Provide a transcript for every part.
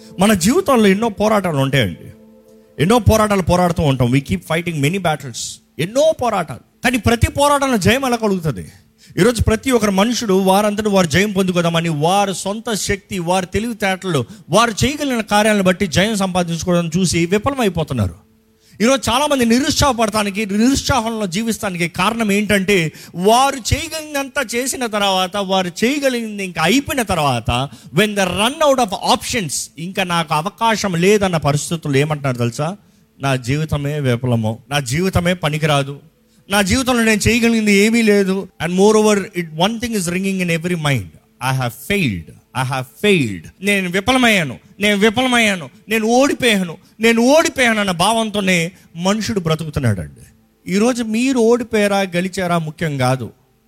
మన జీవితంలో ఎన్నో పోరాటాలు ఉంటాయండి ఎన్నో పోరాటాలు పోరాడుతూ ఉంటాం we keep fighting many battles ఎన్నో పోరాటాలు కానీ ప్రతి పోరాటంలో జయం ఎలా కలుగుతుంది ఈరోజు ప్రతి ఒక్కరు మనుషుడు వారంతటి వారు జయం పొందుకోదామని వారి సొంత శక్తి వారి తెలివితేటలు వారు చేయగలిగిన కార్యాలను బట్టి జయం సంపాదించుకోవడం చూసి విఫలమైపోతున్నారు ఈరోజు చాలామంది నిరుత్సాహపడటానికి నిరుత్సాహంలో జీవిస్తానికి కారణం ఏంటంటే వారు చేయగలిగినంత చేసిన తర్వాత వారు చేయగలిగింది ఇంకా అయిపోయిన తర్వాత when the run out of options ఇంకా నాకు అవకాశం లేదన్న పరిస్థితులు ఏమంటున్నారు తెలుసా నా జీవితమే విఫలము నా జీవితమే పనికిరాదు నా జీవితంలో నేను చేయగలిగింది ఏమీ లేదు and moreover it one thing is ringing in every mind I have failed I have failed నేను విఫలమయ్యాను నేను విఫలమయ్యాను నేను ఓడిపోయాను నేను ఓడిపోయాను అన్న భావంతోనే మనుషుడు బ్రతుకుతున్నాడండి ఈరోజు మీరు ఓడిపోయారా గెలిచారా ముఖ్యం కాదు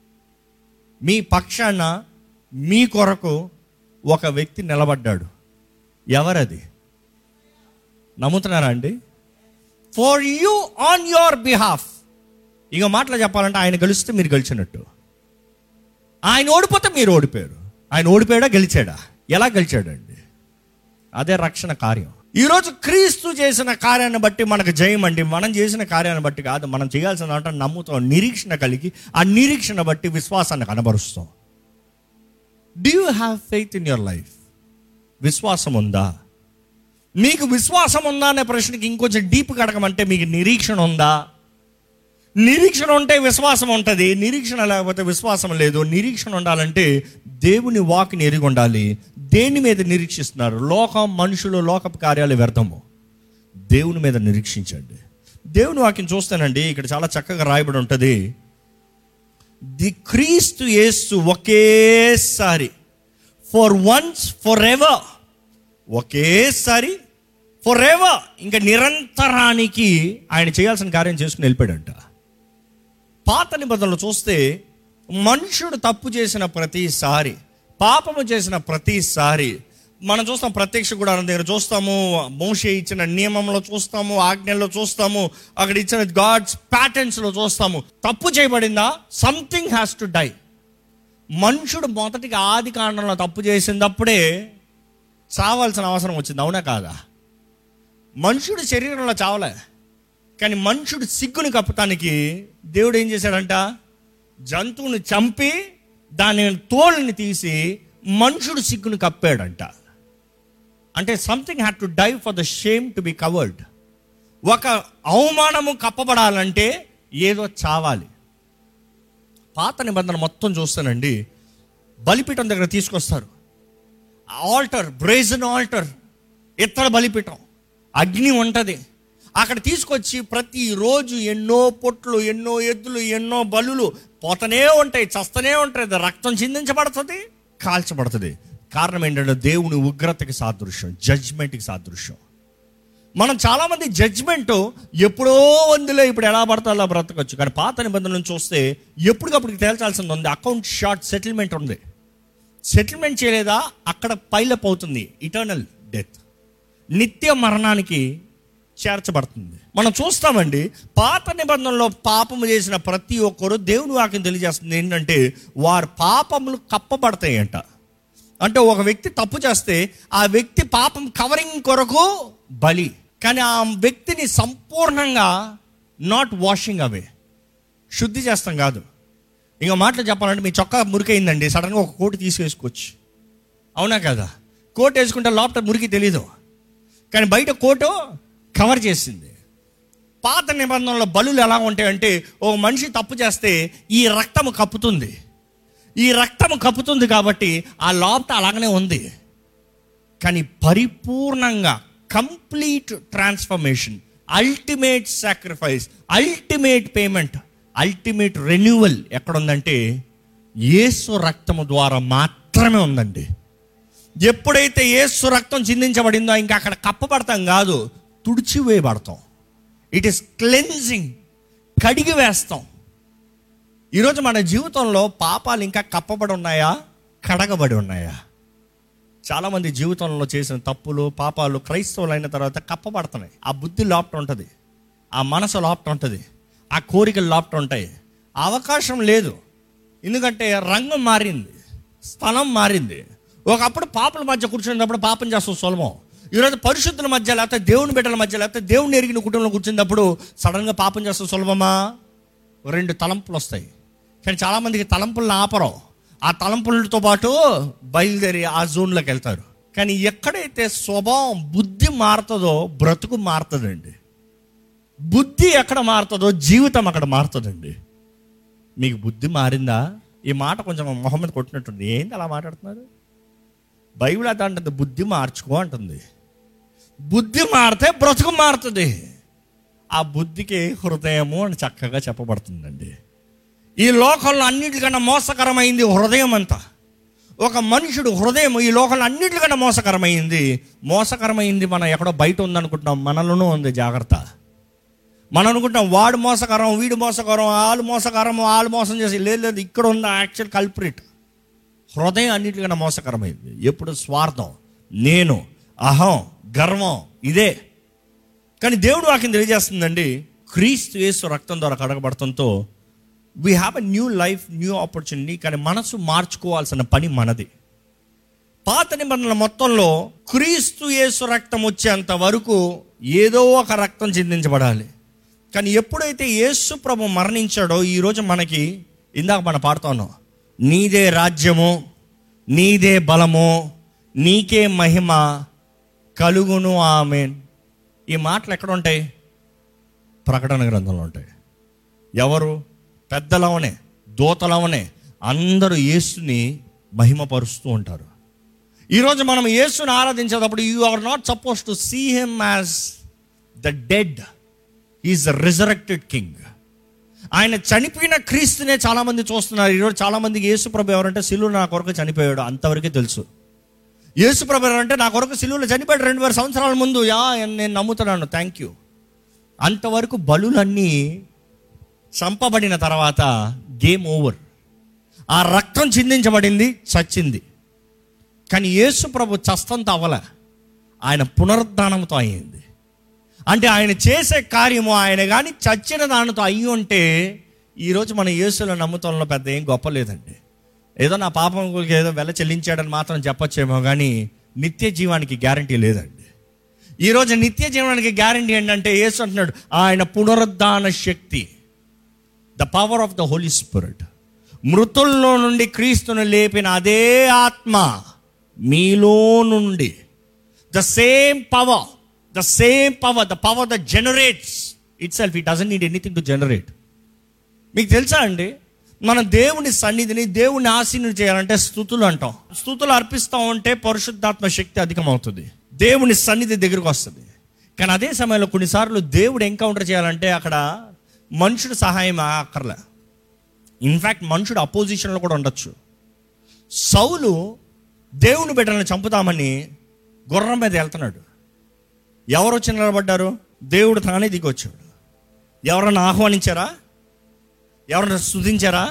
మీ పక్షాన మీ కొరకు ఒక వ్యక్తి నిలబడ్డాడు ఎవరది నమ్ముతున్నారా అండి for you on your behalf ఇక మాటలు చెప్పాలంటే ఆయన గెలిస్తే మీరు గెలిచినట్టు ఆయన ఓడిపోతే మీరు ఓడిపోయారు ఆయన ఓడిపోయాడా గెలిచాడా ఎలా గెలిచాడండి అదే రక్షణ కార్యం ఈరోజు క్రీస్తు చేసిన కార్యాన్ని బట్టి మనకు జయం అండి మనం చేసిన కార్యాన్ని బట్టి కాదు మనం చేయాల్సిన అంటే నమ్ముతాం నిరీక్షణ కలిగి ఆ నిరీక్షణ బట్టి విశ్వాసాన్ని కనబరుస్తాం do you have faith in your life విశ్వాసం ఉందా మీకు విశ్వాసం ఉందా అనే ప్రశ్నకి ఇంకొంచెం డీప్ కడగమంటే మీకు నిరీక్షణ ఉందా నిరీక్షణ ఉంటే విశ్వాసం ఉంటుంది నిరీక్షణ లేకపోతే విశ్వాసం లేదు నిరీక్షణ ఉండాలంటే దేవుని వాక్ని ఎరిగి ఉండాలి దేని మీద నిరీక్షిస్తున్నారు లోకం మనుషులు లోకపు కార్యాలు వ్యర్థము దేవుని మీద నిరీక్షించండి దేవుని వాక్యం చూస్తానండి ఇక్కడ చాలా చక్కగా రాయబడి ఉంటుంది ది క్రీస్తు యేసు ఒకేసారి ఫర్ వన్స్ ఫర్ ఎవర్ ఒకేసారి ఫర్ ఎవర్ ఇంకా నిరంతరానికి ఆయన చేయాల్సిన కార్యం చేసుకుని వెళ్ళిపోయాడంట పాత నిబంధనలు చూస్తే మనుషుడు తప్పు చేసిన ప్రతిసారి పాపము చేసిన ప్రతిసారి మనం చూస్తాం ప్రత్యక్ష గుడారం దగ్గర చూస్తాము మోషే ఇచ్చిన నియమంలో చూస్తాము ఆజ్ఞల్లో చూస్తాము అక్కడ ఇచ్చిన గాడ్స్ ప్యాటర్న్స్లో చూస్తాము తప్పు చేయబడిందా సంథింగ్ హ్యాస్ టు డై మనుషుడు మొదటిగా ఆది కాండంలో తప్పు చేసినప్పుడే చావాల్సిన అవసరం వచ్చింది అవునా కాదా మనుషుడు శరీరంలో చావలే కానీ మనుషుడు సిగ్గుని కప్పటానికి దేవుడు ఏం చేశాడంట జంతువుని చంపి దాని తోలుని తీసి మనుషుడు సిగ్గుని కప్పాడంట అంటే something had to die for the shame to be covered ఒక అవమానము కప్పబడాలంటే ఏదో చావాలి పాత నిబంధన మొత్తం చూస్తానండి బలిపీఠం దగ్గర తీసుకొస్తారు ఆల్టర్ బ్రేజన్ ఆల్టర్ ఇత్తడి బలిపీఠం అగ్ని ఉంటుంది అక్కడ తీసుకొచ్చి ప్రతిరోజు ఎన్నో పొట్లు ఎన్నో ఎద్దులు ఎన్నో బలులు పోతనే ఉంటాయి చస్తనే ఉంటాయి రక్తం చిందించబడుతుంది కాల్చబడుతుంది కారణం ఏంటంటే దేవుని ఉగ్రతకి సాదృశ్యం జడ్జ్మెంట్కి సాదృశ్యం మనం చాలామంది జడ్జ్మెంట్ ఎప్పుడో వందులో ఇప్పుడు ఎలా పడితే అలా బ్రతకొచ్చు కానీ పాత నిబంధనలను చూస్తే ఎప్పటికప్పుడు తేల్చాల్సింది ఉంది అకౌంట్ షార్ట్ సెటిల్మెంట్ ఉంది సెటిల్మెంట్ చేయలేదా అక్కడ పైలప్ అవుతుంది ఇటర్నల్ డెత్ నిత్య మరణానికి చేర్చబడుతుంది మనం చూస్తామండి పాత నిబంధనలో పాపము చేసిన ప్రతి ఒక్కరు దేవుని వాక్యం తెలియజేస్తుంది ఏంటంటే వారి పాపములు కప్పబడతాయంట అంటే ఒక వ్యక్తి తప్పు చేస్తే ఆ వ్యక్తి పాపం కవరింగ్ కొరకు బలి కానీ ఆ వ్యక్తిని సంపూర్ణంగా నాట్ వాషింగ్ అవే శుద్ధి చేస్తాం కాదు ఇంకా మాటలు చెప్పాలంటే మీ చొక్కా మురికైందండి సడన్గా ఒక కోటు తీసేసుకోవచ్చు అవునా కదా కోట్ వేసుకుంటే లోపల మురికి తెలీదు కానీ బయట కోటు కవర్ చేసింది పాత నిబంధనలో బలులు ఎలా ఉంటాయంటే ఓ మనిషి తప్పు చేస్తే ఈ రక్తము కప్పుతుంది ఈ రక్తము కప్పుతుంది కాబట్టి ఆ లోపట అలాగనే ఉంది కానీ పరిపూర్ణంగా complete transformation ultimate sacrifice ultimate payment ultimate renewal ఎక్కడుందంటే యేసు రక్తము ద్వారా మాత్రమే ఉందండి ఎప్పుడైతే యేసు రక్తం చిందించబడిందో ఇంకా అక్కడ కప్పబడతాం కాదు తుడిచివేయబడతాం ఇట్ ఈస్ క్లెన్జింగ్ కడిగి వేస్తాం ఈరోజు మన జీవితంలో పాపాలు ఇంకా కప్పబడి ఉన్నాయా కడగబడి ఉన్నాయా చాలామంది జీవితంలో చేసిన తప్పులు పాపాలు క్రైస్తవులు అయిన తర్వాత కప్పబడుతున్నాయి ఆ బుద్ధి లోపట ఉంటుంది ఆ మనసు లోపట ఉంటుంది ఆ కోరికలు లోపట ఉంటాయి అవకాశం లేదు ఎందుకంటే రంగం మారింది స్థలం మారింది ఒకప్పుడు పాపల మధ్య కూర్చున్నప్పుడు పాపం చేస్తాం సులభం ఈరోజు పరిశుద్ధుల మధ్య లేకపోతే దేవుని బిడ్డల మధ్య లేకపోతే దేవుని ఎరిగిన కుటుంబంలో కూర్చున్నప్పుడు సడన్గా పాపం చేస్తే సులభమా రెండు తలంపులు వస్తాయి కానీ చాలామందికి తలంపులను ఆపరం ఆ తలంపులతో పాటు బయలుదేరి ఆ జోన్లోకి వెళ్తారు కానీ ఎక్కడైతే స్వభావం బుద్ధి మారుతుందో బ్రతుకు మారుతుందండి బుద్ధి ఎక్కడ మారుతుందో జీవితం అక్కడ మారుతుందండి మీకు బుద్ధి మారిందా ఈ మాట కొంచెం మొహమ్మద్ కొట్టినట్టుంది ఏంటి అలా మాట్లాడుతున్నారు బైబిల్ అదే అంటుంది బుద్ధి మార్చుకో అంటుంది బుద్ధి మారితే బ్రతుకు మారుతుంది ఆ బుద్ధికి హృదయము అని చక్కగా చెప్పబడుతుందండి ఈ లోకంలో అన్నిటికన్నా మోసకరమైంది హృదయం అంతా ఒక మనుషుడు హృదయం ఈ లోకంలో అన్నిటికన్నా మోసకరమైంది మోసకరమైంది మనం ఎక్కడో బయట ఉందనుకుంటున్నాం మనలోనూ ఉంది జాగ్రత్త మనం అనుకుంటాం వాడు మోసకరం వీడు మోసకరం వాళ్ళు మోసకరం వాళ్ళు మోసం చేసి లేదు లేదు ఇక్కడ ఉంది యాక్చువల్ కల్ప్రిట్ హృదయం అన్నిటికన్నా మోసకరమైంది ఎప్పుడు స్వార్థం నేను అహం గర్వం ఇదే కానీ దేవుడు వాక్యం తెలియజేస్తుందండి క్రీస్తు యేసు రక్తం ద్వారా కడగబడటంతో we have a new life new opportunity కానీ మనసు మార్చుకోవాల్సిన పని మనది పాత నిబంధనల మొత్తంలో క్రీస్తు యేసు రక్తం వచ్చేంత వరకు ఏదో ఒక రక్తం చిందించబడాలి కానీ ఎప్పుడైతే యేసు ప్రభు మరణించాడో ఈరోజు మనకి ఇందాక మనం పాడుతా ఉన్నాం నీదే రాజ్యము నీదే బలము నీకే మహిమ కలుగును ఆమెన్ ఈ మాటలు ఎక్కడ ఉంటాయి ప్రకటన గ్రంథంలో ఉంటాయి ఎవరు పెద్దలవనే దూతలవనే అందరూ యేసుని మహిమపరుస్తూ ఉంటారు ఈరోజు మనం యేసుని ఆరాధించేటప్పుడు you are not suppose to see him as the dead is the resurrected king ఆయన చనిపోయిన క్రీస్తునే చాలామంది చూస్తున్నారు ఈరోజు చాలామందికి యేసుప్రభు ఎవరంటే సిలువు నా కొరకు చనిపోయాడు అంతవరకే తెలుసు యేసుప్రభు ఎవరంటే నా కొరకు సిలువులో చనిపోయాడు రెండు వేల సంవత్సరాల ముందు యా నేను నమ్ముతున్నాను థ్యాంక్ యూ అంతవరకు బలులన్నీ చంపబడిన తర్వాత గేమ్ ఓవర్ ఆ రక్తం చిందించబడింది చచ్చింది కానీ యేసు ప్రభు చస్తంత అవల ఆయన పునరుద్ధానంతో అయ్యింది అంటే ఆయన చేసే కార్యము ఆయన కానీ చచ్చిన దానితో అయ్యి ఉంటే ఈరోజు మన యేసులో నమ్ముతంలో పెద్ద ఏం గొప్ప లేదండి ఏదో నా పాపం ఏదో వెల చెల్లించాడని మాత్రం చెప్పొచ్చేమో కానీ నిత్య జీవానికి గ్యారంటీ లేదండి ఈరోజు నిత్య జీవనానికి గ్యారంటీ ఏంటంటే యేసు అంటున్నాడు ఆయన పునరుద్ధాన శక్తి the power of the holy spirit మృతుల్లో నుండి క్రీస్తును లేపిన అదే ఆత్మ మీలో నుండి the same power the same power the power the generates itself it doesn't need anything to generate మీకు తెలుసా అండి మన దేవుని సన్నిధిని దేవుని ఆశీనుడు చేయాలంటే స్థుతులు అంటాం స్థుతులు అర్పిస్తూ ఉంటే పరిశుద్ధాత్మ శక్తి అధికమవుతుంది దేవుని సన్నిధి దగ్గరకు వస్తుంది కానీ అదే సమయంలో కొన్నిసార్లు దేవుడు ఎన్కౌంటర్ చేయాలంటే అక్కడ మనుషుడు సహాయం అక్కర్లే ఇన్ఫ్యాక్ట్ మనుషుడు అపోజిషన్లో కూడా ఉండొచ్చు సౌలు దేవుని బిడ్డలను చంపుతామని గుర్రం మీద వెళ్తున్నాడు ఎవరు వచ్చి నిలబడ్డారు దేవుడు తానే దిగొచ్చాడు ఎవరన్నా ఆహ్వానించారా ఎవరన్నా స్తుతించారా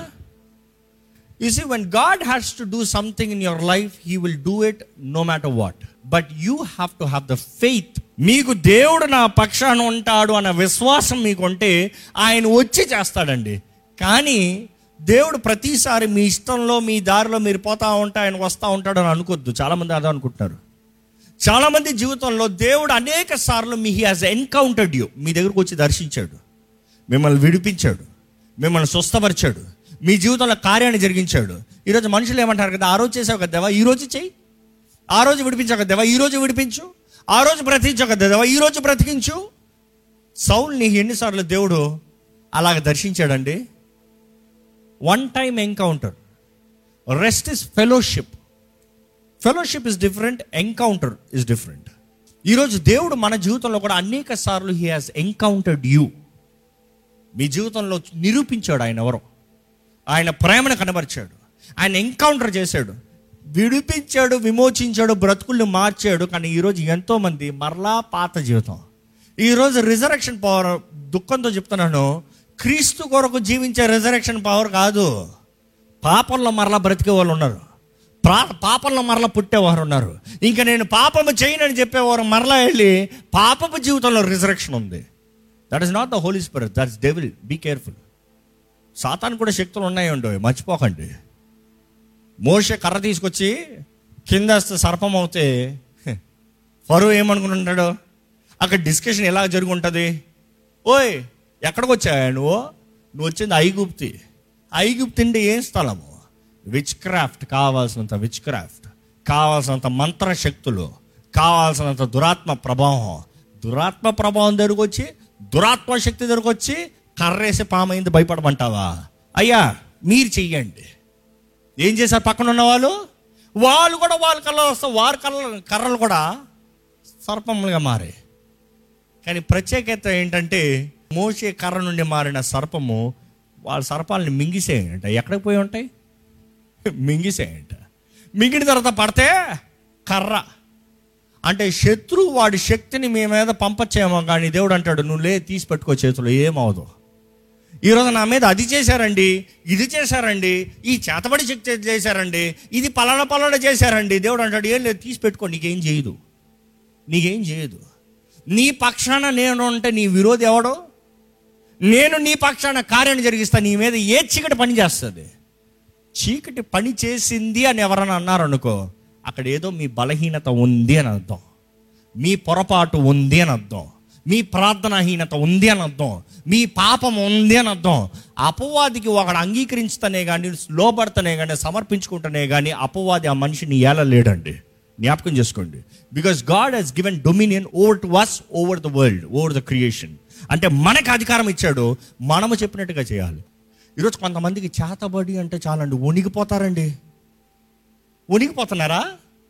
you see when God has to do something in your life he will do it no matter what but you have to have the faith మీకు దేవుడు నా పక్షాన ఉంటాడు అన్న విశ్వాసం మీకు ఉంటే ఆయన వచ్చి చేస్తాడండి కానీ దేవుడు ప్రతిసారి మీ ఇష్టంలో మీ దారిలో మీరు పోతా ఉంటే ఆయన వస్తూ ఉంటాడు అని అనుకోద్దు చాలామంది అదే అనుకుంటున్నారు చాలామంది జీవితంలో దేవుడు అనేక సార్లు మీ హీ హాజ్ ఎన్కౌంటర్డ్ యూ మీ దగ్గరకు వచ్చి దర్శించాడు మిమ్మల్ని విడిపించాడు మిమ్మల్ని స్వస్థపరిచాడు మీ జీవితంలో కార్యాన్ని జరిగించాడు ఈరోజు మనుషులు ఏమంటారు కదా ఆ రోజు చేసావు కదా దేవా ఈ రోజు చెయ్యి ఆ రోజు విడిపించావు కదా దేవా ఈ రోజు విడిపించు ఆ రోజు బ్రతికించావు కదా దేవా ఈ రోజు బ్రతికించు సౌల్ని ఎన్నిసార్లు దేవుడు అలాగ దర్శించాడండి one time encounter rest is fellowship fellowship is different encounter is different ఈరోజు దేవుడు మన జీవితంలో కూడా అనేక సార్లు హీ హాజ్ ఎన్కౌంటర్డ్ యూ మీ జీవితంలో నిరూపించాడు ఆయన ఎవరో ఆయన ప్రేమను కనబరిచాడు ఆయన ఎన్కౌంటర్ చేశాడు విడిపించాడు విమోచించాడు బ్రతుకుల్ని మార్చాడు కానీ ఈరోజు ఎంతోమంది మరలా పాత జీవితం ఈరోజు రిజరక్షన్ పవర్ దుఃఖంతో చెప్తున్నాను క్రీస్తు కొరకు జీవించే రిజరక్షన్ పవర్ కాదు పాపంలో మరలా బ్రతికే వాళ్ళు ఉన్నారు ప్రా పాపంలో మరలా పుట్టేవారు ఉన్నారు ఇంకా నేను పాపము చేయనని చెప్పేవారు మరలా వెళ్ళి పాపపు జీవితంలో రిజరక్షన్ ఉంది that is not the holy spirit that is devil be careful సాతాను కూడా శక్తులు ఉన్నాయండి మర్చిపోకండి మోషే కర్ర తీసుకొచ్చి కింద సర్పం అవుతే ఫరో ఏమనుకుంటున్నాడు అక్కడ డిస్కషన్ ఎలా జరుగుంటుంది ఓయ్ ఎక్కడికి వచ్చావా నువ్వు నువ్వు వచ్చింది ఐగుప్తి ఐగుప్తి అంటే ఏం స్థలము విచ్ క్రాఫ్ట్ కావాల్సినంత విచ్ క్రాఫ్ట్ కావాల్సినంత మంత్రశక్తులు కావాల్సినంత దురాత్మ ప్రభావం దురాత్మ ప్రభావం దగ్గరకు వచ్చి దురాత్మ శక్తి దగ్గరకు వచ్చి కర్రేసి పామైంది భయపడమంటావా అయ్యా మీరు చెయ్యండి ఏం చేశారు పక్కన ఉన్న వాళ్ళు వాళ్ళు కూడా వాళ్ళ కళ్ళ వస్తారు వారి కళ్ళ కర్రలు కూడా సర్పములుగా మారాయి కానీ ప్రత్యేకత ఏంటంటే మోసే కర్ర నుండి మారిన సర్పము వాళ్ళ సర్పాలని మింగిసేయంట ఎక్కడికి పోయి ఉంటాయి మింగిసేయంట మింగిన తర్వాత పడితే కర్ర అంటే శత్రువు వాడి శక్తిని మీ మీద పంపచ్చేమో కానీ దేవుడు అంటాడు నువ్వు లే తీసి పెట్టుకో చేతులు ఏమవదు ఈరోజు నా మీద అది చేశారండి ఇది చేశారండి ఈ చేతబడి శక్తి చేశారండి ఇది పలానా పలానా చేశారండి దేవుడు అంటాడు ఏం లేదు తీసి పెట్టుకో నీకేం చేయదు నీకేం చేయదు నీ పక్షాన నేను అంటే నీ విరోధి ఎవడో నేను నీ పక్షాన కార్యాన్ని జరిగిస్తా నీ మీద ఏ చీకటి పని చేస్తుంది చీకటి పని చేసింది అని ఎవరైనా అన్నారనుకో అక్కడ ఏదో మీ బలహీనత ఉంది అని అర్థం మీ పొరపాటు ఉంది అని అర్థం మీ ప్రార్థనాహీనత ఉంది అని అర్థం మీ పాపం ఉంది అని అర్థం అపవాదికి ఒకడు అంగీకరించుతనే కానీ లోపడతనే కానీ సమర్పించుకుంటనే కానీ అపవాది ఆ మనిషిని ఏలలేడండి జ్ఞాపకం చేసుకోండి because God has given dominion over to us over the world over the creation అంటే మనకు అధికారం ఇచ్చాడు మనము చెప్పినట్టుగా చేయాలి ఈరోజు కొంతమందికి చేతబడి అంటే చాలండి వణిగిపోతారండి వణిగిపోతున్నారా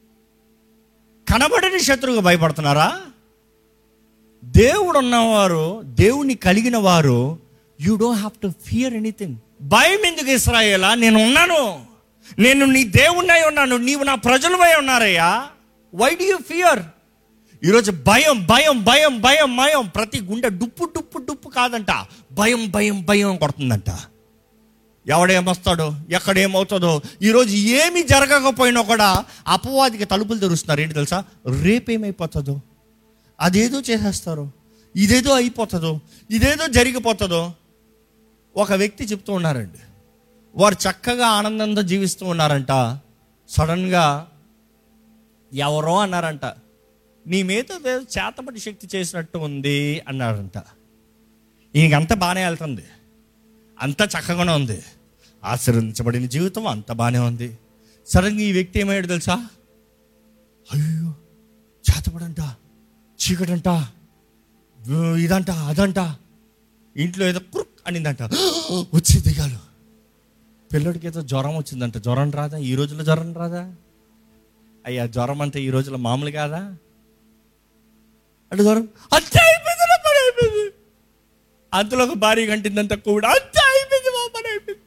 కనబడని శత్రువుగా భయపడుతున్నారా దేవుడు ఉన్నవారు దేవుని కలిగిన వారు you don't have to fear anything భయం ఎందుకు ఇస్రాయేలా నేను ఉన్నాను నేను నీ దేవుణ్ణై ఉన్నాను నీవు నా ప్రజలమై ఉన్నారయ్యా వై డు యూ ఫియర్ ఈరోజు భయం భయం భయం భయం భయం ప్రతి గుండె డుప్పు డుప్పు డుప్పు కాదంట భయం భయం భయం కొడుతుందంట ఎవడేమొస్తాడో ఎక్కడేమవుతుందో ఈరోజు ఏమి జరగకపోయినా కూడా అపవాదికి తలుపులు తెరుస్తున్నారు ఏంటి తెలుసా రేపేమైపోతుందో అదేదో చేసేస్తారు ఇదేదో అయిపోతుందో ఇదేదో జరిగిపోతుందో ఒక వ్యక్తి చెప్తూ ఉన్నారండి వారు చక్కగా ఆనందంతో జీవిస్తూ ఉన్నారంట సడన్గా ఎవరో అన్నారంట నీ మీద ఏదో చేతబడి శక్తి చేసినట్టు ఉంది అన్నారంట ఈయనంతా బాగానే వెళ్తుంది అంతా చక్కగానే ఉంది ఆశీర్వదించబడిన జీవితం అంత బాగానే ఉంది సడన్గా ఈ వ్యక్తి ఏమయ్యాడు తెలుసా అయ్యో చేతబడంట చీకటంట ఊ, ఇదంట అదంట ఇంట్లో ఏదో కురుక్ అనిందంట వచ్చి దిగాలు పిల్లడికి ఏదో జ్వరం వచ్చిందంట జ్వరం రాదా ఈ రోజుల్లో జ్వరం రాదా అయ్యా జ్వరం అంటే ఈ రోజుల్లో మామూలు కాదా అంటే జ్వరం అంతే అయిపోయింది నా పని అయిపోయింది అంతలో ఒక భారీ కంటిందంత కూడా అంతే అయిపోయింది మా పని అయిపోయింది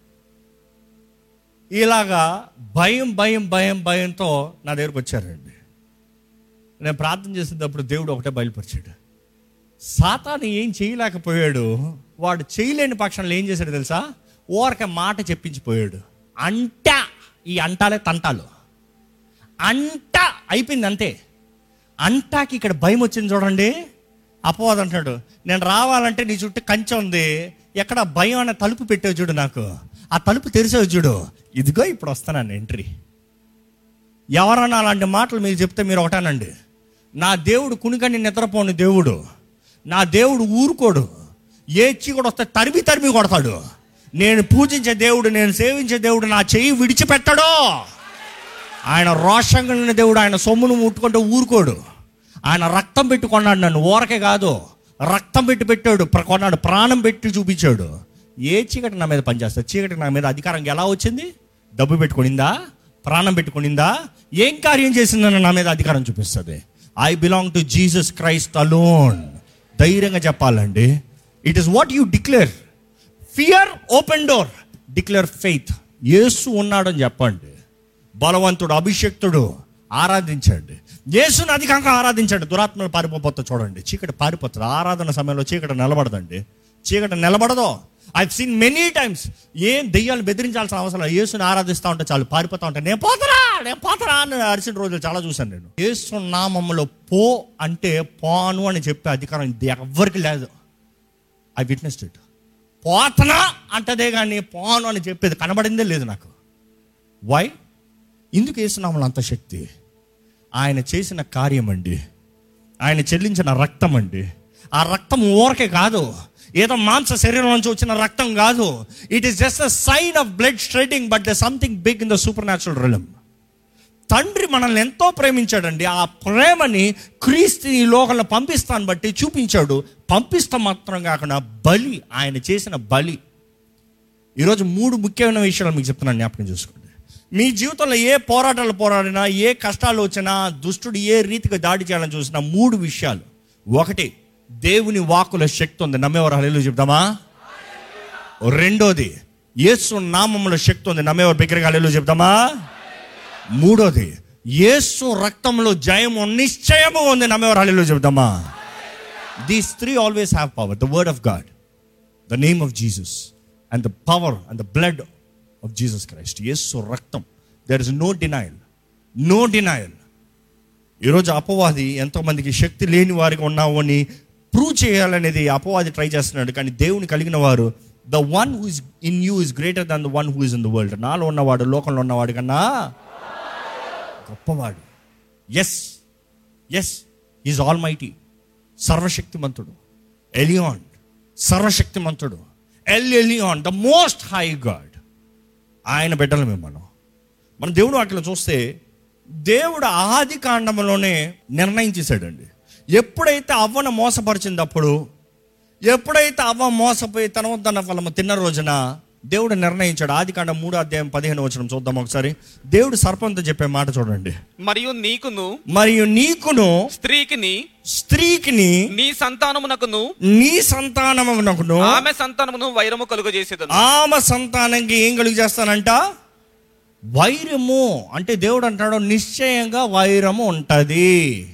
ఇలాగా భయం భయం భయం భయంతో నా దగ్గరకు వచ్చారండి నేను ప్రార్థన చేసేటప్పుడు దేవుడు ఒకటే బయలుపరిచాడు సాతాను ఏం చేయలేకపోయాడు వాడు చేయలేని పక్షంలో ఏం చేశాడు తెలుసా ఓరక మాట చెప్పించిపోయాడు అంట ఈ అంటాలే తంటాలు అంట అయిపోయింది అంతే అంటాకి ఇక్కడ భయం వచ్చింది చూడండి అపవాదం అంటాడు నేను రావాలంటే నీ చుట్టూ కంచె ఉంది ఎక్కడ భయం అనే తలుపు పెట్టావు చూడు నాకు ఆ తలుపు తెరిసావు చూడు ఇదిగో ఇప్పుడు వస్తాను ఎంట్రీ ఎవరన్నా అలాంటి మాటలు మీరు చెప్తే మీరు ఒకటానండి నా దేవుడు కునికని నిద్రపోని దేవుడు నా దేవుడు ఊరుకోడు ఏ చీకటి వస్తే తరిమి తరిమి కొడతాడు నేను పూజించే దేవుడు నేను సేవించే దేవుడు నా చెయ్యి విడిచిపెట్టడు ఆయన రోషంగా కలిగిన దేవుడు ఆయన సొమ్మును ముట్టుకుంటే ఊరుకోడు ఆయన రక్తం పెట్టి కొన్నాడు నన్ను ఊరకే కాదు రక్తం పెట్టి పెట్టాడు ప్ర- కొన్నాడు ప్రాణం పెట్టి చూపించాడు ఏ చీకటి నా మీద పనిచేస్తుంది చీకటి నా మీద అధికారం ఎలా వచ్చింది డబ్బు పెట్టుకునిందా ప్రాణం పెట్టుకునిందా ఏం కార్యం చేసిందని నా మీద అధికారం చూపిస్తుంది I belong to Jesus Christ alone ధైర్యంగా చెప్పాలండి it is what you declare fear open door declare faith యేసు ఉన్నాడని చెప్పండి బలవంతుడు అభిషక్తుడు ఆరాధించండి యేసుని అధికంగా ఆరాధించండి దురాత్మలు పారిపోతా చూడండి చీకటి పారిపోతుంది ఆరాధన సమయంలో చీకటి నిలబడదండి చీకటి నిలబడదు ఐ సీన్ మెనీ టైమ్స్ ఏం దెయ్యాలు బెదిరించాల్సిన అవసరం లేదు. యేసుని ఆరాధిస్తూ ఉంటే చాలు పారిపోతా ఉంటే నేను పోతరా నేను పోతరా అని అరిచిన రోజులు చాలా చూశాను నేను యేసు నామంలో పో అంటే పోను అని చెప్పే అధికారం ఇది ఎవ్వరికి లేదు ఐ విట్నెస్డ్ ఇట్ పోతనా అంటదే కానీ పోను అని చెప్పేది కనబడిందే లేదు నాకు వై ఎందుకు వేస్తున్నాము అంత శక్తి ఆయన చేసిన కార్యం అండి ఆయన చెల్లించిన రక్తం అండి ఆ రక్తం ఊరకే కాదు ఏదో మాంస శరీరం నుంచి వచ్చిన రక్తం కాదు it is just a sign of blood spreading but the something big in the supernatural realm తండ్రి మనల్ని ఎంతో ప్రేమించాడండి ఆ ప్రేమని క్రీస్తు ఈ లోకంలో పంపిస్తాను బట్టి చూపించాడు పంపిస్తాం మాత్రం కాకుండా బలి ఆయన చేసిన బలి ఈరోజు మూడు ముఖ్యమైన విషయాలు మీకు చెప్తున్నాను జ్ఞాపకం చేసుకోండి మీ జీవితంలో ఏ పోరాటాలు పోరాడినా ఏ కష్టాలు వచ్చినా దుష్టుడు ఏ రీతిగా దాడి చేయాలని చూసినా మూడు విషయాలు ఒకటి దేవుని వాకుల శక్తి ఉంది నమ్మేవారు హలేలు చెప్తామా రెండోది యేసు నామముల శక్తి ఉంది నమ్మేవారు బిగ్గరగా హలేలు చెప్తామా మూడోది యేసు రక్తంలో జయము నిశ్చయము ఉంది నమ్మేవారు హలేలు చెప్తామా these three always have power the word of God the name of Jesus and the power and the blood of Jesus Christ యేసు రక్తం there is no denial no denial ఈరోజు అపవాది ఎంతోమందికి శక్తి లేని వారికి ఉన్నావు అని ప్రూవ్ చేయాలనేది అపవాది ట్రై చేస్తున్నాడు కానీ దేవుని కలిగిన వారు the one who is in you is greater than the one who is in the world నాలో ఉన్నవాడు లోకంలో ఉన్నవాడు కన్నా గొప్పవాడు yes yes is almighty సర్వశక్తిమంతుడు ఎలియాన్ సర్వశక్తిమంతుడు El Elyon the most high God ఆయన బిడ్డలు మేము మనం మన దేవుడు వాటిలో చూస్తే దేవుడు ఆది కాండంలోనే నిర్ణయించేశాడండి ఎప్పుడైతే అవ్వను మోసపరిచినప్పుడు ఎప్పుడైతే అవ్వ మోసపోయి తన వద్దన్న ఫలము తిన్న రోజున దేవుడు నిర్ణయించాడు ఆది కాండం మూడో అధ్యాయం పదిహేను వచ్చిన చూద్దాం ఒకసారి దేవుడు సర్పంతో చెప్పే మాట చూడండి మరియు నీకును మరియు నీకును స్త్రీకిని స్త్రీకిని నీ సంతానమునకును నీ సంతానమునకును ఆమె సంతానమును వైరము కలుగజేసేదను ఆమె సంతానంకి ఏం కలుగు చేస్తానంట వైరము అంటే దేవుడు అంటాడు నిశ్చయంగా వైరము ఉంటుంది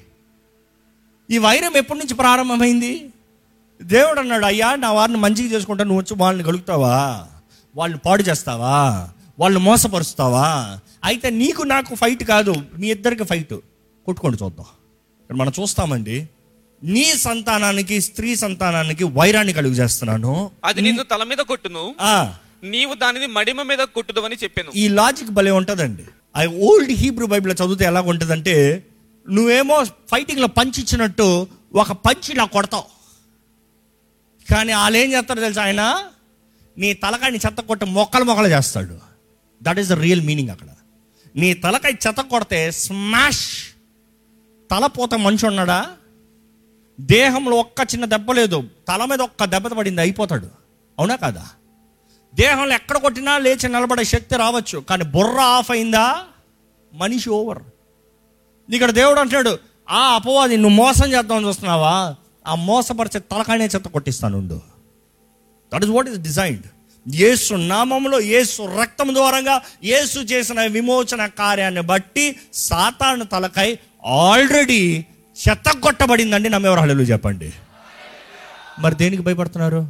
ఈ వైరం ఎప్పటి నుంచి ప్రారంభమైంది దేవుడు అన్నాడు అయ్యా నా వారిని మంచిగా చేసుకుంటా నువ్వు వచ్చి వాళ్ళని కలుగుతావా వాళ్ళని పాడు చేస్తావా వాళ్ళు మోసపరుస్తావా అయితే నీకు నాకు ఫైట్ కాదు మీ ఇద్దరికి ఫైట్ కొట్టుకోండి చూద్దాం ఇక్కడ మనం చూస్తామండి నీ సంతానానికి స్త్రీ సంతానానికి వైరాన్ని కలుగు చేస్తున్నాను అది నిన్ను తల మీద కొట్టును ఆ, నీవు దానిని మడిమ మీద కొట్టుదు అని చెప్పాను ఈ లాజిక్ భలే ఉంటుందండి ఆ ఓల్డ్ హీబ్రూ బైబిల్ చదివితే ఎలా ఉంటుందంటే నువ్వేమో ఫైటింగ్లో పంచ్ ఇచ్చినట్టు ఒక పంచ్ ఇలా కొడతావు కానీ వాళ్ళు ఏం చేస్తారో తెలుసా ఆయన నీ తలకాయని చెత్త కొట్టి మొక్కలు మొక్కలు చేస్తాడు that is the real meaning అక్కడ నీ తలకాయ చెత్త కొడితే స్మాష్ తల పోతే మనిషి ఉన్నాడా దేహంలో ఒక్క చిన్న దెబ్బ లేదు తల మీద ఒక్క దెబ్బ పడింది అయిపోతాడు అవునా కాదా దేహంలో ఎక్కడ కొట్టినా లేచి నిలబడే శక్తి రావచ్చు కానీ బుర్ర ఆఫ్ అయిందా మనిషి ఓవర్ ఇక్కడ దేవుడు అంటాడు ఆ అపవాది నువ్వు మోసం చేద్దామని చూస్తున్నావా ఆ మోసపరిచే తలకాయనే చెత్త కొట్టిస్తానుండు that is what is designed యేసు నామంలో యేసు రక్తం ద్వారంగా యేసు చేసిన విమోచన కార్యాన్ని బట్టి సాతాను తలకాయ ఆల్రెడీ చెత్త కొట్టబడిందండి నమ్మేవారు హళ్ళు చెప్పండి మరి దేనికి భయపడుతున్నారు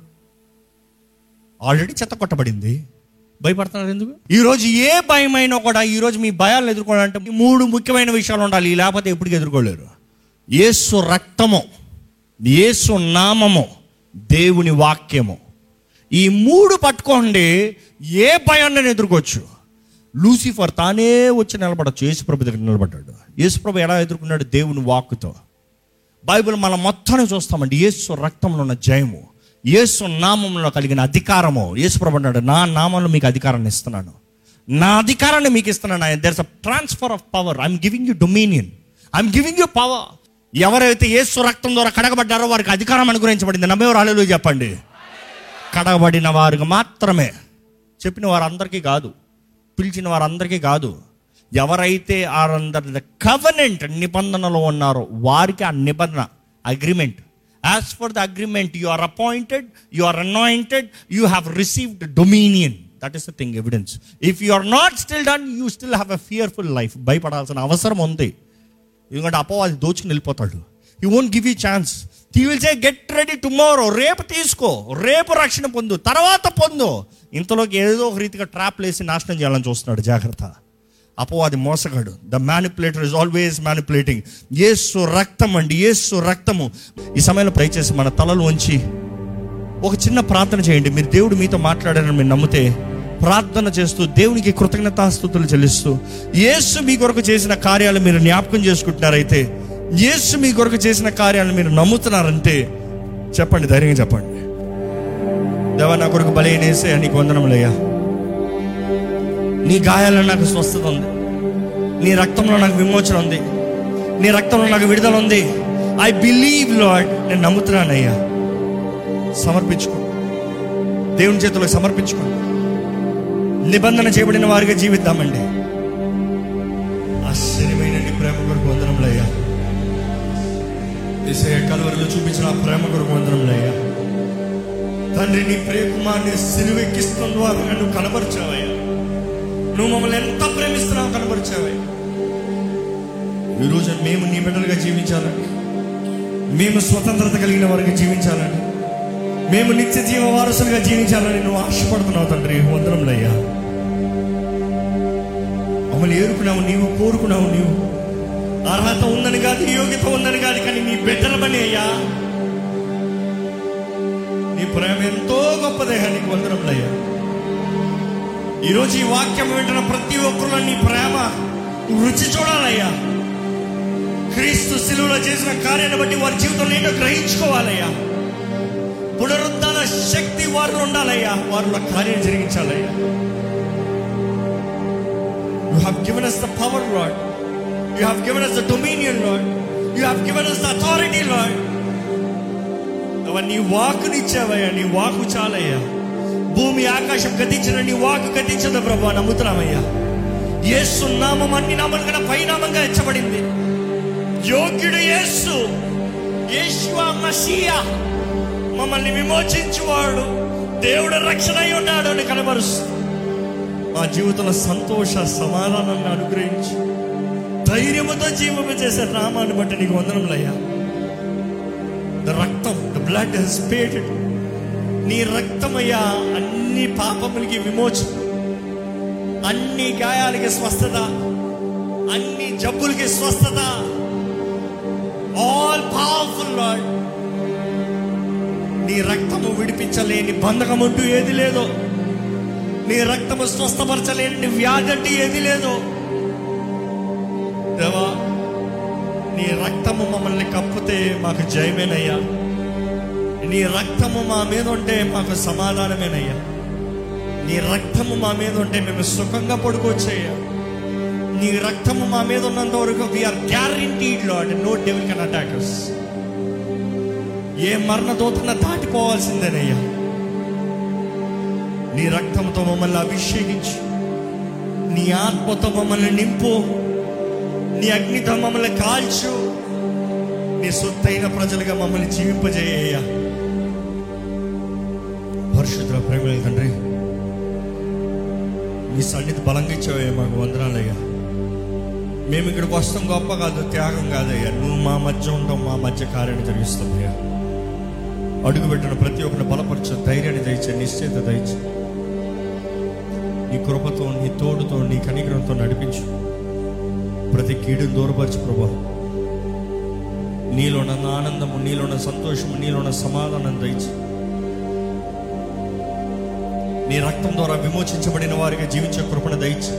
ఆల్రెడీ చెత్త కొట్టబడింది భయపడుతున్నారు ఎందుకు ఈరోజు ఏ భయమైనా కూడా ఈరోజు మీ భయాలను ఎదుర్కోవాలంటే ఈ మూడు ముఖ్యమైన విషయాలు ఉండాలి లేకపోతే ఎప్పటికీ ఎదుర్కోలేరు యేసు రక్తము యేసు నామము దేవుని వాక్యము ఈ మూడు పట్టుకోండి ఏ భయాన్ని ఎదుర్కోవచ్చు లూసిఫర్ తానే వచ్చి నిలబడచ్చు యేసుప్రభు దగ్గర నిలబడ్డాడు యేసుప్రభు ఎలా ఎదుర్కొన్నాడు దేవుని వాక్కుతో బైబిల్ మనం మొత్తాన్ని చూస్తామండి యేసు రక్తంలో ఉన్న జయము యేసు నామంలో కలిగిన అధికారము యేసుప్రభు అన్నాడు నా నామంలో మీకు అధికారాన్ని ఇస్తున్నాను నా అధికారాన్ని మీకు ఇస్తున్నాను there's a transfer of power I'm giving you dominion I'm giving you power ఎవరైతే యేసు రక్తం ద్వారా కడగబడ్డారో వారికి అధికారం అనుగ్రహించబడింది నమ్మేవారు అలలు చెప్పండి కడగబడిన వారికి మాత్రమే చెప్పిన వారందరికీ కాదు పిలిచిన వారందరికీ కాదు ఎవరైతే ఆరందరి కవనెంట్ నిబంధనలో ఉన్నారో వారికి ఆ నిబంధన agreement as for the agreement you are appointed you are anointed you have received dominion that is the thing evidence if you are not still done you still have a fearful life భయపడాల్సిన అవసరం ఉంది ఎందుకంటే అపవాది దోచుకుని వెళ్ళిపోతాడు you won't give you chance he will say get ready tomorrow రేపు తీసుకో రేపు రక్షణ పొందు తర్వాత పొందు ఇంతలోకి ఏదో ఒక రీతిగా ట్రాప్ వేసి నాశనం చేయాలని చూస్తున్నాడు జాగ్రత్త అపవాది మోసగాడు the manipulator is always manipulating ఏసు రక్తం అండి ఏసు రక్తము ఈ సమయంలో దయచేసి మన తలలు వంచి ఒక చిన్న ప్రార్థన చేయండి మీరు దేవుడు మీతో మాట్లాడారని మీరు నమ్మితే ప్రార్థన చేస్తూ దేవునికి కృతజ్ఞతాస్థుతులు చెల్లిస్తూ యేసు మీ కొరకు చేసిన కార్యాలు మీరు జ్ఞాపకం చేసుకుంటున్నారైతే యేసు మీ కొరకు చేసిన కార్యాలను మీరు నమ్ముతున్నారంటే చెప్పండి ధైర్యంగా చెప్పండి దేవా నా కొరకు బలైనేసే నీకు వందనములయ్యా నీ గాయాల్లో నాకు స్వస్థత ఉంది నీ రక్తంలో నాకు విమోచన ఉంది నీ రక్తంలో నాకు విడుదల ఉంది ఐ బిలీవ్ లాడ్ నేను నమ్ముతున్నానయ్యా సమర్పించుకో దేవుని చేతిలో సమర్పించుకో నిబంధన చేయబడిన వారిగా జీవిద్దామండి ఆశ్చర్యమైన నీ ప్రేమ కొరకు వందనములయ్యా ఏసయ్య కలువరిలో చూపించిన ఆ ప్రేమ కొరకు వందనములయ్యా తండ్రి నీ ప్రేకుమాన్ని సిలువెక్కిస్తున్న ద్వారా నన్ను కనబరిచావయ్యా నువ్వు మమ్మల్ని ఎంత ప్రేమిస్తున్నావు కనబరిచావయ్యా ఈరోజు మేము నీ బిడ్డలుగా జీవించాలని మేము స్వతంత్రత కలిగిన వారికి జీవించాలని మేము నిత్య జీవ వారసులుగా జీవించాలని నువ్వు ఆశపడుతున్నావు తండ్రి వందరంలయ్యా మమ్మల్ని ఏరుకున్నావు నీవు కోరుకున్నావు నీవు అర్హత ఉందని కాదు యోగ్యత ఉందని కాదు కానీ నీ బిడ్డలమని అయ్యా నీ ప్రేమ ఎంతో గొప్పదయ్యా నీకు వందరంలయ్యా ఈరోజు ఈ వాక్యం వింటున్న ప్రతి ఒక్కరిలో నీ ప్రేమ రుచి చూడాలయ్యా క్రీస్తు శిలువలో చేసిన కార్యాన్ని బట్టి వారి జీవితంలో ఏంటో గ్రహించుకోవాలయ్యా పునరుద్ధాన శక్తి వారిలో ఉండాలయ్యా వారిలో కార్యం జరిగించాలయ్యా you have given us the power lord you have given us the dominion lord you have given us the authority lord అవన్నీ నీ వాకుని ఇచ్చావయ్యా నీ వాకు చాలయ్యా భూమి ఆకాశం గతించిన నీ వాకు గతించదు ప్రభా నమ్ముతున్నామయ్యా యేసు నామం అన్ని నామం కన్నా పైనామంగా ఇచ్చబడింది యోగ్యుడు యేసు యేషువా మసీయా మమ్మల్ని విమోచించువాడు దేవుడు రక్షణ అయి ఉన్నాడు అని కనబరుస్తూ మా జీవితంలో సంతోష సమాధానాన్ని అనుగ్రహించి ధైర్యముతో జీవము చేసే నామాన్ని బట్టి నీకు వందనములయ్యా ద రక్తం ద బ్లడ్ హెస్ పేటెడ్ నీ రక్తమయ్యా అన్ని పాపములకి విమోచన అన్ని గాయాలకి స్వస్థత అన్ని జబ్బులకి స్వస్థత ఆల్ పవర్ఫుల్ లార్డ్ నీ రక్తము విడిపించలేని బంధకం అంటూ ఏది లేదో నీ రక్తము స్వస్థపరచలేని వ్యాధి అంటూ ఏది లేదో దేవా నీ రక్తము మమ్మల్ని కప్పితే మాకు జయమేనయ్యా నీ రక్తము మా మీద ఉంటే మాకు సమాధానమేనయ్యా నీ రక్తము మా మీద ఉంటే మేము సుఖంగా పడుకోవచ్చయ్యా నీ రక్తము మా మీద ఉన్నంత వరకు we are guaranteed lord no devil can attack us ఏ మరణ దోతన దాటిపోవాల్సిందేనయ్యా నీ రక్తంతో మమ్మల్ని అభిషేకించి నీ ఆత్మతో మమ్మల్ని నింపు నీ అగ్నితో మమ్మల్ని కాల్చు నీ సొత్తైన ప్రజలుగా మమ్మల్ని జీవింపజేయ్యా పరిశుద్ధ ప్రేమ తండ్రి నీ సన్నిధి బలంగా ఇచ్చావయ్యా మాకు వందనాలయ్యా మేము ఇక్కడికి వస్తాం గొప్ప కాదు త్యాగం కాదయ్యా నువ్వు మా మధ్య ఉంటావు మా మధ్య కార్యాన్ని జరిగిస్తావయ్యా అడుగుపెట్టిన ప్రతి ఒక్కరిని బలపరచు ధైర్యాన్ని దయచే నిశ్చయిత దయచే నీ కృపతో నీ తోడుతో నీ కనికరంతో నడిపించు ప్రతి కీడును దూరపరచు ప్రభా నీలోన ఆనందము నీలోన సంతోషము నీలోన సమాధానం దయచి నీ రక్తం ద్వారా విమోచించబడిన వారిగా జీవించే కృపణ దయచి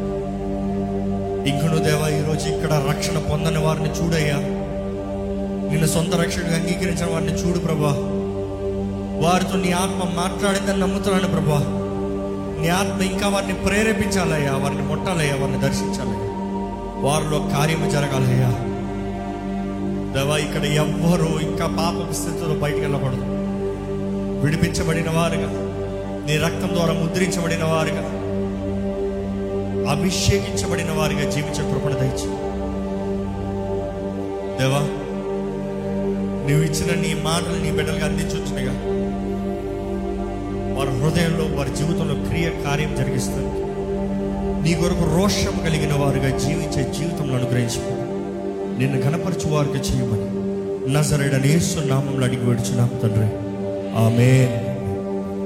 ఇంకను దేవా ఈరోజు ఇక్కడ రక్షణ పొందని వారిని చూడయ్యా నిన్ను సొంత రక్షణగా అంగీకరించిన వారిని చూడు ప్రభా వారితో నీ ఆత్మ మాట్లాడిందని నమ్ముతున్నాను ప్రభా నీ ఆత్మ ఇంకా వారిని ప్రేరేపించాలయ్యా వారిని ముట్టాలయ్యా వారిని దర్శించాలయ్యా వారిలో కార్యము జరగాలయ్యా దేవా ఇక్కడ ఎవ్వరూ ఇంకా పాప స్థితిలో బయటికి వెళ్ళకూడదు విడిపించబడిన వారుగా నీ రక్తం ద్వారా ముద్రించబడిన వారుగా అభిషేకించబడిన వారిగా జీవించే కృపణ దయచి దేవా నువ్వు ఇచ్చిన నీ మాటలు నీ బిడ్డలుగా అందించుగా వారి హృదయంలో వారి జీవితంలో క్రియ కార్యం జరిగిస్తుంది నీ కొరకు రోషం కలిగిన వారుగా జీవించే జీవితంలో అనుగ్రహించు నిన్ను కనపరచు వారికి చేయమని నజరడనేసు నామంలో అడిగి వేడుచున్నాం తండ్రి ఆమె